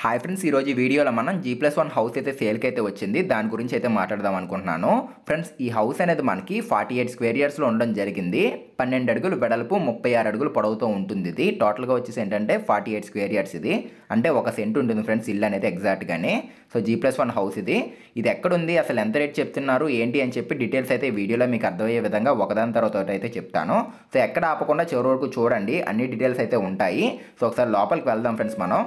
hi friends ఈరోజు ఈ వీడియోలో మనం జీ ప్లస్ వన్ హౌస్ అయితే సేల్కి అయితే వచ్చింది దాని గురించి అయితే మాట్లాడదాం అనుకుంటున్నాను ఫ్రెండ్స్ ఈ హౌస్ అనేది మనకి ఫార్టీ ఎయిట్ స్క్వేర్ ఇయర్స్లో ఉండడం జరిగింది పన్నెండు అడుగులు వెడల్పు ముప్పై ఆరు అడుగులు పొడవుతో ఉంటుంది ఇది టోటల్గా వచ్చేసి ఏంటంటే ఫార్టీ ఎయిట్ స్క్వేర్ ఇయర్స్ ఇది అంటే ఒక సెంట్ ఉంటుంది ఫ్రెండ్స్ ఇల్లు అనేది ఎగ్జాక్ట్గానే so G plus one house ఇది ఇది ఎక్కడుంది అసలు ఎంత రేట్ చెప్తున్నారు ఏంటి అని చెప్పి డీటెయిల్స్ అయితే ఈ వీడియోలో మీకు అర్థమయ్యే విధంగా ఒకదాని తర్వాత ఒకటి అయితే చెప్తాను సో ఎక్కడ ఆపకుండా చివరి వరకు చూడండి అన్ని డీటెయిల్స్ అయితే ఉంటాయి సో ఒకసారి లోపలికి వెళ్దాం ఫ్రెండ్స్ మనం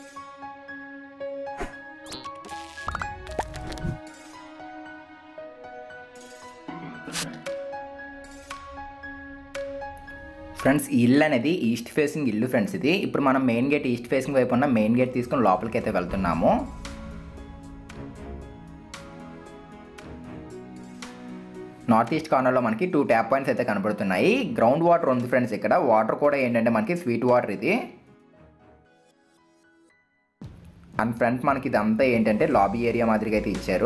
ఫ్రెండ్స్ ఈ ఇల్లు అనేది ఈస్ట్ ఫేసింగ్ ఇల్లు ఫ్రెండ్స్ ఇది ఇప్పుడు మనం మెయిన్ గేట్ ఈస్ట్ ఫేసింగ్ వైపు ఉన్న మెయిన్ గేట్ తీసుకుని లోపలికి అయితే వెళ్తున్నాము నార్త్ ఈస్ట్ కార్నర్లో మనకి టూ ట్యాప్ పాయింట్స్ అయితే కనబడుతున్నాయి గ్రౌండ్ వాటర్ ఉంది ఫ్రెండ్స్ ఇక్కడ వాటర్ కూడా ఏంటంటే మనకి స్వీట్ వాటర్ ఇది అండ్ ఫ్రంట్ మనకి ఇదంతా ఏంటంటే లాబీ ఏరియా మాదిరిగా అయితే ఇచ్చారు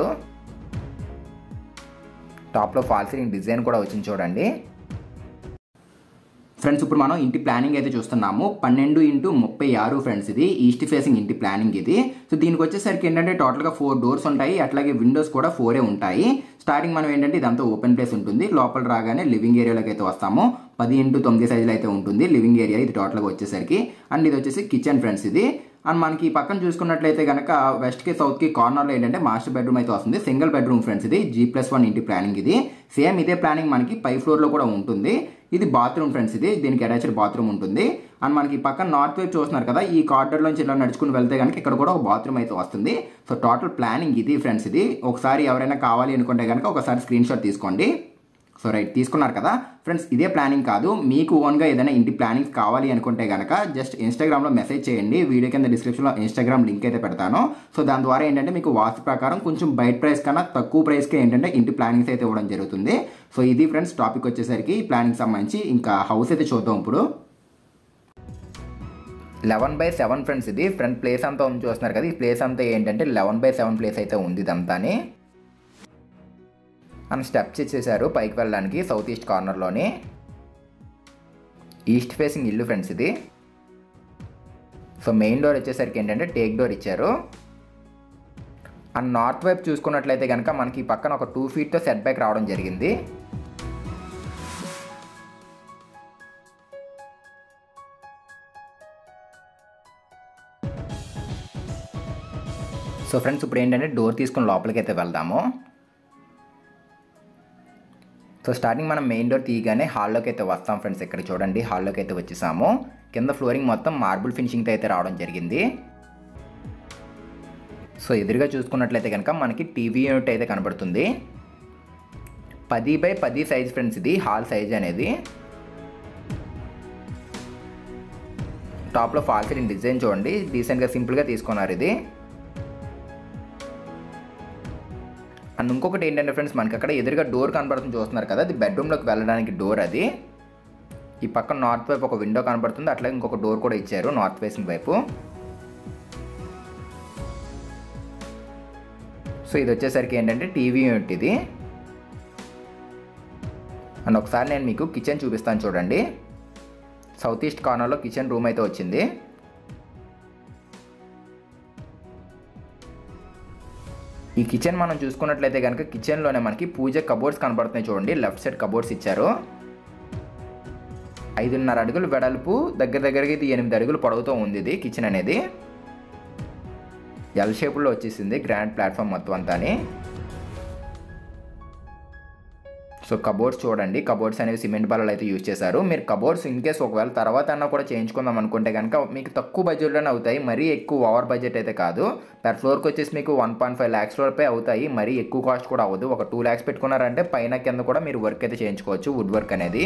టాప్లో ఫాల్ సీలింగ్ డిజైన్ కూడా వచ్చింది చూడండి ఫ్రెండ్స్ ఇప్పుడు మనం ఇంటి ప్లానింగ్ అయితే చూస్తున్నాము పన్నెండు ఇంటూ ముప్పై ఆరు ఫ్రెండ్స్ ఇది ఈస్ట్ ఫేసింగ్ ఇంటి ప్లానింగ్ ఇది సో దీనికి వచ్చేసరికి ఏంటంటే టోటల్గా ఫోర్ డోర్స్ ఉంటాయి అట్లాగే విండోస్ కూడా ఫోరే ఉంటాయి స్టార్టింగ్ మనం ఏంటంటే ఇదంతా ఓపెన్ ప్లేస్ ఉంటుంది లోపల రాగానే లివింగ్ ఏరియాలోకి అయితే వస్తాము పది ఇంటూ తొమ్మిది సైజులో అయితే ఉంటుంది లివింగ్ ఏరియా ఇది టోటల్గా వచ్చేసరికి అండ్ ఇది వచ్చేసి కిచెన్ ఫ్రెండ్స్ ఇది అండ్ మనకి ఈ పక్కన చూసుకున్నట్లయితే కనుక వెస్ట్కి సౌత్కి కార్నర్లో ఏంటంటే మాస్టర్ బెడ్రూమ్ అయితే వస్తుంది సింగిల్ బెడ్రూమ్ ఫ్రెండ్స్ ఇది జీ ప్లస్ వన్ ఇంటి ప్లానింగ్ ఇది సేమ్ ఇదే ప్లానింగ్ మనకి పై ఫ్లోర్లో కూడా ఉంటుంది ఇది బాత్రూమ్ ఫ్రెండ్స్ ఇది దీనికి అటాచ్డ్ బాత్రూమ్ ఉంటుంది అండ్ మనకి పక్కన నార్త్ వైపు చూస్తున్నారు కదా ఈ కార్డర్ నుంచి ఇలా నడుచుకుని వెళ్తే కనుక ఇక్కడ కూడా ఒక బాత్రూమ్ అయితే వస్తుంది సో టోటల్ ప్లానింగ్ ఇది ఫ్రెండ్స్ ఇది ఒకసారి ఎవరైనా కావాలి అనుకుంటే కనుక ఒకసారి స్క్రీన్ షాట్ తీసుకోండి సో రైట్ తీసుకున్నారు కదా ఫ్రెండ్స్ ఇదే ప్లానింగ్ కాదు మీకు ఓన్గా ఏదైనా ఇంటి ప్లానింగ్స్ కావాలి అనుకుంటే కనుక జస్ట్ ఇన్స్టాగ్రామ్లో మెసేజ్ చేయండి వీడియో కింద డిస్క్రిప్షన్లో ఇన్స్టాగ్రామ్ లింక్ అయితే పెడతాను సో దాని ద్వారా ఏంటంటే మీకు వాస్తు ప్రకారం కొంచెం బయట ప్రైస్ కన్నా తక్కువ ప్రైస్కే ఏంటంటే ఇంటి ప్లానింగ్స్ అయితే ఇవ్వడం జరుగుతుంది సో ఇది ఫ్రెండ్స్ టాపిక్ వచ్చేసరికి ప్లానింగ్ సంబంధించి ఇంకా హౌస్ అయితే చూద్దాం ఇప్పుడు లెవెన్ బై సెవెన్ ఫ్రెండ్స్ ఇది ఫ్రంట్ ప్లేస్ అంతా ఉంది చూస్తున్నారు కదా ఈ ప్లేస్ అంతా ఏంటంటే లెవెన్ బై సెవెన్ ప్లేస్ అయితే ఉంది ఇదంతాని అని స్టెప్స్ ఇచ్చేసారు పైకి వెళ్ళడానికి సౌత్ ఈస్ట్ కార్నర్లోని ఈస్ట్ ఫేసింగ్ ఇల్లు ఫ్రెండ్స్ ఇది సో మెయిన్ డోర్ వచ్చేసరికి ఏంటంటే టేక్ డోర్ ఇచ్చారు అండ్ నార్త్ వైపు చూసుకున్నట్లయితే కనుక మనకి పక్కన ఒక టూ ఫీట్తో సెట్ బ్యాక్ రావడం జరిగింది సో ఫ్రెండ్స్ ఇప్పుడు ఏంటంటే డోర్ తీసుకుని లోపలికి అయితే వెళ్దాము సో స్టార్టింగ్ మనం మెయిన్ డోర్ తీయగానే హాల్లోకి అయితే వస్తాం ఫ్రెండ్స్ ఇక్కడ చూడండి హాల్లోకి అయితే వచ్చేసాము కింద ఫ్లోరింగ్ మొత్తం మార్బుల్ ఫినిషింగ్తో అయితే రావడం జరిగింది సో ఎదురుగా చూసుకున్నట్లయితే కనుక మనకి టీవీ యూనిట్ అయితే కనబడుతుంది పది బై పది సైజ్ ఫ్రెండ్స్ ఇది హాల్ సైజ్ అనేది టాప్లో ఫాల్ సీలింగ్ డిజైన్ చూడండి డీసెంట్గా సింపుల్గా తీసుకున్నారు ఇది అండ్ ఇంకొకటి ఏంటంటే ఫ్రెండ్స్ మనకి అక్కడ ఎదురుగా డోర్ కనబడుతుంది చూస్తున్నారు కదా అది బెడ్రూమ్లోకి వెళ్ళడానికి డోర్ అది ఈ పక్కన నార్త్ వైపు ఒక విండో కనబడుతుంది అట్లాగే ఇంకొక డోర్ కూడా ఇచ్చారు నార్త్ ఫేసింగ్ వైపు సో ఇది వచ్చేసరికి ఏంటంటే టీవీ యూనిట్ ఇది అండ్ ఒకసారి నేను మీకు కిచెన్ చూపిస్తాను చూడండి సౌత్ ఈస్ట్ కార్నర్లో కిచెన్ రూమ్ అయితే వచ్చింది ఈ కిచెన్ మనం చూసుకున్నట్లయితే కనుక కిచెన్లోనే మనకి పూజ కబోర్డ్స్ కనబడుతున్నాయి చూడండి లెఫ్ట్ సైడ్ కబోర్డ్స్ ఇచ్చారు ఐదున్నర అడుగులు వెడల్పు దగ్గర దగ్గరగా ఇది ఎనిమిది అడుగులు పొడవుతో ఉంది ఇది కిచెన్ అనేది ఎల్ షేపులో వచ్చేసింది గ్రాండ్ ప్లాట్ఫామ్ మొత్తం అంతాని సో కబోర్డ్స్ చూడండి కబోర్డ్స్ అనేవి సిమెంట్ బల్లలు అయితే యూజ్ చేశారు మీరు కబోర్డ్స్ ఇన్ కేస్ ఒకవేళ తర్వాత అన్నా కూడా చేయించుకుందాం అనుకుంటే కనుక మీకు తక్కువ బడ్జెట్లోనే అవుతాయి మరీ ఎక్కువ ఓవర్ బడ్జెట్ అయితే కాదు పర్ ఫ్లోర్కి వచ్చేసి మీకు వన్ పాయింట్ ఫైవ్ ల్యాక్స్ రూపాయి అవుతాయి మరీ ఎక్కువ కాస్ట్ కూడా అవ్వదు ఒక టూ ల్యాక్స్ పెట్టుకున్నారంటే పైన కింద కూడా మీరు వర్క్ అయితే చేయించుకోవచ్చు వుడ్ వర్క్ అనేది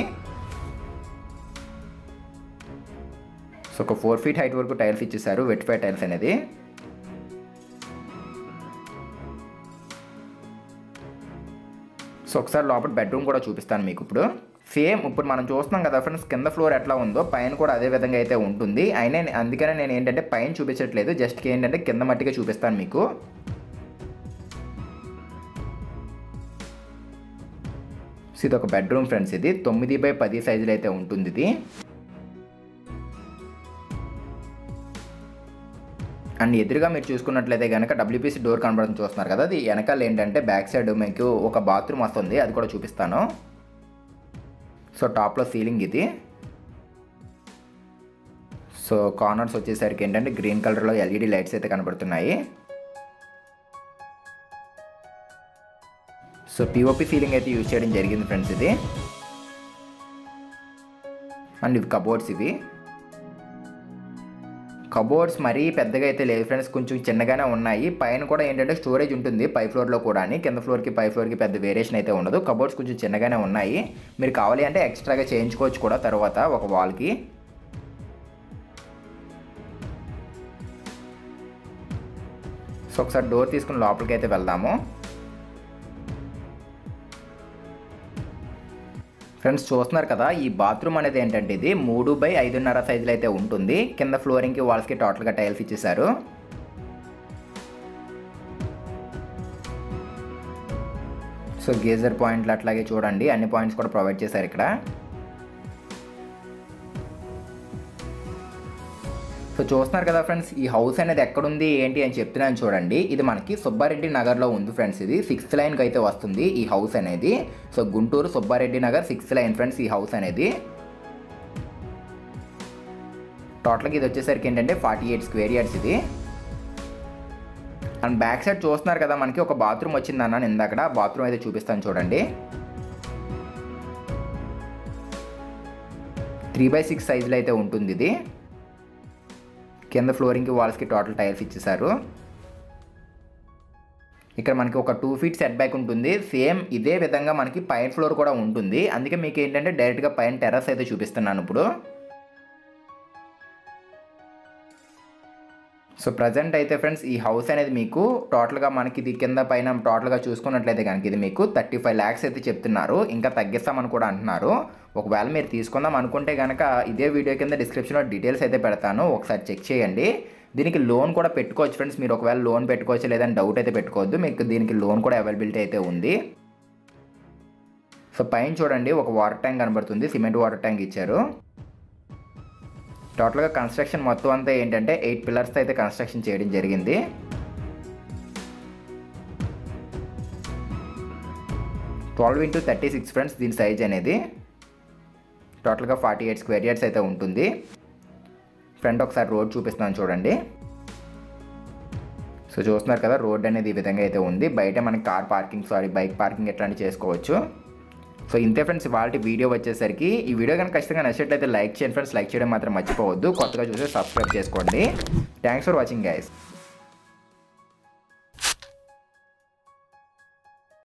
సో ఒక ఫోర్ ఫీట్ హైట్ వరకు టైల్స్ ఇచ్చేసారు వెట్ ఫై టైల్స్ అనేది సో ఒకసారి లోపల బెడ్రూమ్ కూడా చూపిస్తాను మీకు ఇప్పుడు సేమ్ ఇప్పుడు మనం చూస్తున్నాం కదా ఫ్రెండ్స్ కింద ఫ్లోర్ ఎట్లా ఉందో పైన కూడా అదే విధంగా అయితే ఉంటుంది అయినా అందుకనే నేను ఏంటంటే పైన చూపించట్లేదు జస్ట్ ఏంటంటే కింద మట్టిగా చూపిస్తాను మీకు సో ఇది ఒక బెడ్రూమ్ ఫ్రెండ్స్ ఇది తొమ్మిది బై పది సైజులో అయితే ఉంటుంది ఇది అండ్ ఎదురుగా మీరు చూసుకున్నట్లయితే కనుక డబ్ల్యూపీసీ డోర్ కనబడుతుంది చూస్తున్నారు కదా అది వెనకాల ఏంటంటే బ్యాక్ సైడ్ మీకు ఒక బాత్రూమ్ వస్తుంది అది కూడా చూపిస్తాను సో టాప్లో సీలింగ్ ఇది సో కార్నర్స్ వచ్చేసరికి ఏంటంటే గ్రీన్ కలర్లో ఎల్ఈడి లైట్స్ అయితే కనబడుతున్నాయి సో పిఓపి సీలింగ్ అయితే యూజ్ చేయడం జరిగింది ఫ్రెండ్స్ ఇది అండ్ ఇవి కబోర్డ్స్ ఇవి కబోర్డ్స్ మరీ పెద్దగా అయితే లేదు ఫ్రెండ్స్ కొంచెం చిన్నగానే ఉన్నాయి పైన కూడా ఏంటంటే స్టోరేజ్ ఉంటుంది పై ఫ్లోర్లో కూడా కింద ఫ్లోర్కి పై ఫ్లోర్కి పెద్ద వేరియేషన్ అయితే ఉండదు కబోర్డ్స్ కొంచెం చిన్నగానే ఉన్నాయి మీరు కావాలి అంటే ఎక్స్ట్రాగా చేయించుకోవచ్చు కూడా తర్వాత ఒక వాల్కి సో ఒకసారి డోర్ తీసుకుని లోపలికి అయితే వెళ్దాము ఫ్రెండ్స్ చూస్తున్నారు కదా ఈ బాత్రూమ్ అనేది ఏంటంటే ఇది మూడు బై ఐదున్నర సైజులో అయితే ఉంటుంది కింద ఫ్లోరింగ్కి వాల్స్కి టోటల్గా టైల్స్ ఇచ్చేసారు సో గేజర్ పాయింట్లు అట్లాగే చూడండి అన్ని పాయింట్స్ కూడా ప్రొవైడ్ చేశారు ఇక్కడ సో చూస్తున్నారు కదా ఫ్రెండ్స్ ఈ హౌస్ అనేది ఎక్కడుంది ఏంటి అని చెప్తున్నాను చూడండి ఇది మనకి సుబ్బారెడ్డి నగర్లో ఉంది ఫ్రెండ్స్ ఇది సిక్స్త్ లైన్కి అయితే వస్తుంది ఈ హౌస్ అనేది so Guntur Subbareddy Nagar sixth line friends ఈ హౌస్ అనేది టోటల్గా ఇది వచ్చేసరికి ఏంటంటే ఫార్టీ ఎయిట్ స్క్వేర్ యార్డ్స్ ఇది అండ్ బ్యాక్ సైడ్ చూస్తున్నారు కదా మనకి ఒక బాత్రూమ్ వచ్చింది అన్నాను ఇందాక బాత్రూమ్ అయితే చూపిస్తాను చూడండి త్రీ బై సిక్స్ సైజులో అయితే ఉంటుంది ఇది కింద ఫ్లోరింగ్కి వాల్స్కి టోటల్ టైల్స్ ఇచ్చేసారు ఇక్కడ మనకి ఒక టూ ఫీట్ సెట్ బ్యాక్ ఉంటుంది సేమ్ ఇదే విధంగా మనకి పైన ఫ్లోర్ కూడా ఉంటుంది అందుకే మీకు ఏంటంటే డైరెక్ట్గా పైన టెర్రస్ అయితే చూపిస్తున్నాను ఇప్పుడు సో ప్రజెంట్ అయితే ఫ్రెండ్స్ ఈ హౌస్ అనేది మీకు టోటల్గా మనకి ఇది కింద పైన టోటల్గా చూసుకున్నట్లయితే కనుక ఇది మీకు థర్టీ ఫైవ్ ల్యాక్స్ అయితే చెప్తున్నారు ఇంకా తగ్గిస్తామని కూడా అంటున్నారు ఒకవేళ మీరు తీసుకుందాం అనుకుంటే కనుక ఇదే వీడియో కింద డిస్క్రిప్షన్లో డీటెయిల్స్ అయితే పెడతాను ఒకసారి చెక్ చేయండి దీనికి లోన్ కూడా పెట్టుకోవచ్చు ఫ్రెండ్స్ మీరు ఒకవేళ లోన్ పెట్టుకోవచ్చు లేదని డౌట్ అయితే పెట్టుకోవద్దు మీకు దీనికి లోన్ కూడా అవైలబిలిటీ అయితే ఉంది సో పైన చూడండి ఒక వాటర్ ట్యాంక్ కనబడుతుంది సిమెంట్ వాటర్ ట్యాంక్ ఇచ్చారు టోటల్గా కన్స్ట్రక్షన్ మొత్తం అంతా ఏంటంటే ఎయిట్ పిల్లర్స్ అయితే కన్స్ట్రక్షన్ చేయడం జరిగింది twelve into thirty six friends దీని సైజ్ అనేది టోటల్గా ఫార్టీ ఎయిట్ స్క్వేర్ యార్డ్స్ అయితే ఉంటుంది ఫ్రంట్ ఒకసారి రోడ్ చూపిస్తున్నాను చూడండి సో చూస్తున్నారు కదా రోడ్ అనేది ఈ విధంగా అయితే ఉంది బయట మనకి car parking sorry bike parking ఎట్లాంటివి చేసుకోవచ్చు సో ఇంతే ఫ్రెండ్స్ వాళ్ళ వీడియో వచ్చేసరికి ఈ వీడియో కనుక ఖచ్చితంగా నచ్చినట్లయితే లైక్ చేయండి ఫ్రెండ్స్ లైక్ చేయడం మాత్రం మర్చిపోవద్దు కొత్తగా చూస్తే సబ్స్క్రైబ్ చేసుకోండి థ్యాంక్స్ ఫర్ వాచింగ్ గైస్